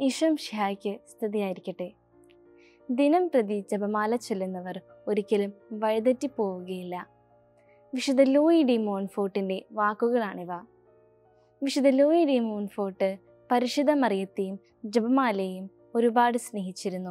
ഈശോം ഷിഹായ്ക്ക് സ്തുതിയായിരിക്കട്ടെ ദിനം പ്രതി ജപമാല ചൊല്ലുന്നവർ ഒരിക്കലും വഴിതെറ്റിപ്പോവുകയില്ല വിശുദ്ധ ലൂയി ഡി മോൺഫോർട്ടിൻ്റെ വാക്കുകളാണിവ വിശുദ്ധ ലൂയി ഡി മോൺഫോർട്ട് പരിശുദ്ധ മറിയത്തെയും ജപമാലയെയും ഒരുപാട് സ്നേഹിച്ചിരുന്നു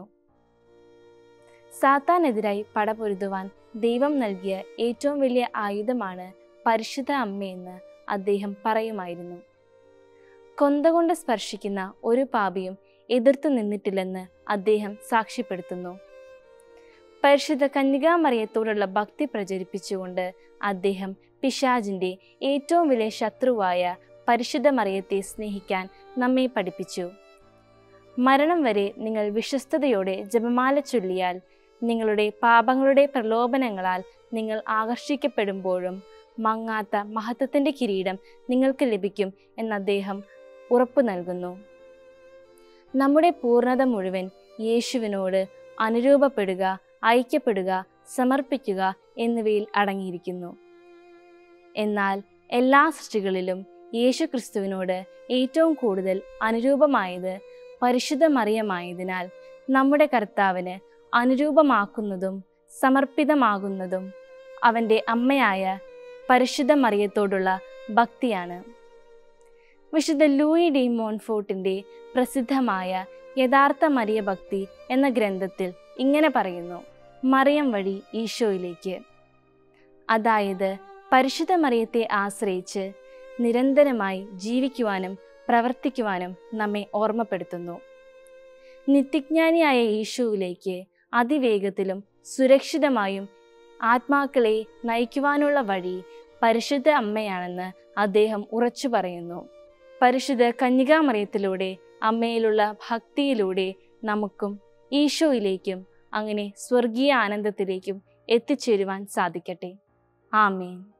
സാത്താനെതിരായി പടപൊരുതുവാൻ ദൈവം നൽകിയ ഏറ്റവും വലിയ ആയുധമാണ് പരിശുദ്ധ അമ്മയെന്ന് അദ്ദേഹം പറയുമായിരുന്നു കൊന്ത കൊണ്ട് സ്പർശിക്കുന്ന ഒരു പാപിയും എതിർത്തു നിന്നിട്ടില്ലെന്ന് അദ്ദേഹം സാക്ഷ്യപ്പെടുത്തുന്നു പരിശുദ്ധ കന്യകാമറിയത്തോടുള്ള ഭക്തി പ്രചരിപ്പിച്ചുകൊണ്ട് അദ്ദേഹം പിശാജിന്റെ ഏറ്റവും വലിയ ശത്രുവായ പരിശുദ്ധ മറിയത്തെ സ്നേഹിക്കാൻ നമ്മെ പഠിപ്പിച്ചു മരണം വരെ നിങ്ങൾ വിശ്വസ്തയോടെ ജപമാല ചൊല്ലിയാൽ നിങ്ങളുടെ പാപങ്ങളുടെ പ്രലോഭനങ്ങളാൽ നിങ്ങൾ ആകർഷിക്കപ്പെടുമ്പോഴും മങ്ങാത്ത മഹത്വത്തിന്റെ കിരീടം നിങ്ങൾക്ക് ലഭിക്കും എന്ന് അദ്ദേഹം ഉറപ്പു നൽകുന്നു നമ്മുടെ പൂർണ്ണത മുഴുവൻ യേശുവിനോട് അനുരൂപപ്പെടുക ഐക്യപ്പെടുക സമർപ്പിക്കുക എന്നിവയിൽ അടങ്ങിയിരിക്കുന്നു എന്നാൽ എല്ലാ സൃഷ്ടികളിലും യേശു ക്രിസ്തുവിനോട് ഏറ്റവും കൂടുതൽ അനുരൂപമായത് പരിശുദ്ധ മറിയമായതിനാൽ നമ്മുടെ കർത്താവിന് അനുരൂപമാക്കുന്നതും സമർപ്പിതമാകുന്നതും അവൻ്റെ അമ്മയായ പരിശുദ്ധ മറിയത്തോടുള്ള ഭക്തിയാണ് വിശുദ്ധ ലൂയി ഡി മോൺഫോർട്ടിന്റെ പ്രസിദ്ധമായ യഥാർത്ഥ മരിയ ഭക്തി എന്ന ഗ്രന്ഥത്തിൽ ഇങ്ങനെ പറയുന്നു മറിയം വഴി ഈശോയിലേക്ക് അതായത് പരിശുദ്ധ മറിയത്തെ ആശ്രയിച്ച് നിരന്തരമായി ജീവിക്കുവാനും പ്രവർത്തിക്കുവാനും നമ്മെ ഓർമ്മപ്പെടുത്തുന്നു നിത്യജ്ഞാനിയായ ഈശോയിലേക്ക് അതിവേഗത്തിലും സുരക്ഷിതമായും ആത്മാക്കളെ നയിക്കുവാനുള്ള വഴി പരിശുദ്ധ അമ്മയാണെന്ന് അദ്ദേഹം ഉറച്ചു പറയുന്നു പരിശുദ്ധ കന്യകാമറിയത്തിലൂടെ അമ്മയിലുള്ള ഭക്തിയിലൂടെ നമുക്കും ഈശോയിലേക്കും അങ്ങനെ സ്വർഗീയ ആനന്ദത്തിലേക്കും എത്തിച്ചേരുവാൻ സാധിക്കട്ടെ ആമേൻ